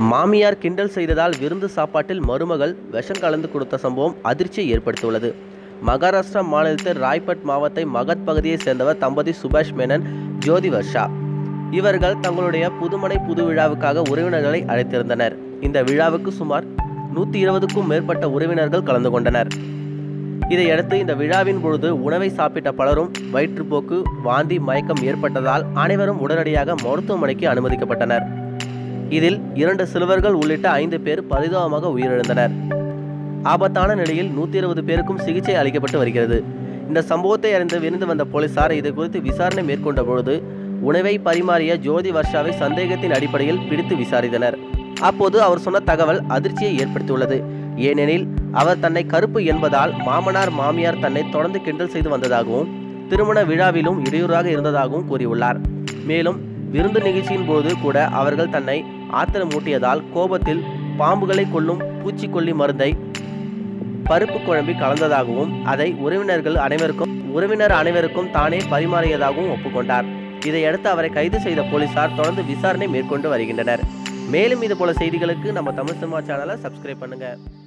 மாமியார் கிண்டல் செய்ததால் விருந்து சாப்பாட்டில் மருமகள் விஷம் கலந்து கொடுத்த சம்பவம் அதிர்ச்சியை ஏற்படுத்தியுள்ளது மகாராஷ்டிரா மாநிலத்தில் ராய்பட் மாவட்ட மகத் பகுதியைச் சேர்ந்தவர் தம்பதி சுபாஷ் மேனன் ஜோதி வர்ஷா இவர்கள் தங்களுடைய புதுமனை புது விழாவுக்காக உறவினர்களை அழைத்திருந்தனர் இந்த விழாவுக்கு சுமார் நூற்றி இருபதுக்கும் மேற்பட்ட உறவினர்கள் கலந்து கொண்டனர் இதையடுத்து இந்த விழாவின் பொழுது உணவை சாப்பிட்ட பலரும் வயிற்றுப்போக்கு வாந்தி மயக்கம் ஏற்பட்டதால் அனைவரும் உடனடியாக மருத்துவமனைக்கு அனுமதிக்கப்பட்டனர் இதில் இரண்டு சிறுவர்கள் உள்ளிட்ட ஐந்து பேர் பரிதாபமாக உயிரிழந்தனர் ஆபத்தான நிலையில் நூற்றி இருபது பேருக்கும் சிகிச்சை அளிக்கப்பட்டு வருகிறது இந்த சம்பவத்தை அறிந்து விருந்து வந்த போலீசார் இது குறித்து விசாரணை மேற்கொண்ட பொழுது உணவை பரிமாறிய ஜோதி வர்ஷாவை சந்தேகத்தின் அடிப்படையில் பிடித்து விசாரித்தனர் அப்போது அவர் சொன்ன தகவல் அதிர்ச்சியை ஏற்படுத்தியுள்ளது ஏனெனில் அவர் தன்னை கருப்பு என்பதால் மாமனார் மாமியார் தன்னை தொடர்ந்து கிண்டல் செய்து வந்ததாகவும் திருமண விழாவிலும் இடையூறாக இருந்ததாகவும் கூறியுள்ளார் மேலும் விருந்து நிகழ்ச்சியின் போது கூட அவர்கள் தன்னை ஆத்திரமூட்டியதால் கோபத்தில் பாம்புகளை கொல்லும் பூச்சிக்கொல்லி மருந்தை பருப்பு குழம்பி கலந்ததாகவும் அதை உறவினர்கள் அனைவருக்கும் உறவினர் அனைவருக்கும் தானே பரிமாறியதாகவும் ஒப்புக்கொண்டார் இதையடுத்து அவரை கைது செய்த போலீசார் தொடர்ந்து விசாரணை மேற்கொண்டு வருகின்றனர் மேலும் இது போல செய்திகளுக்கு நம்ம தமிழ் சினிமா சேனலை சப்ஸ்கிரைப் பண்ணுங்க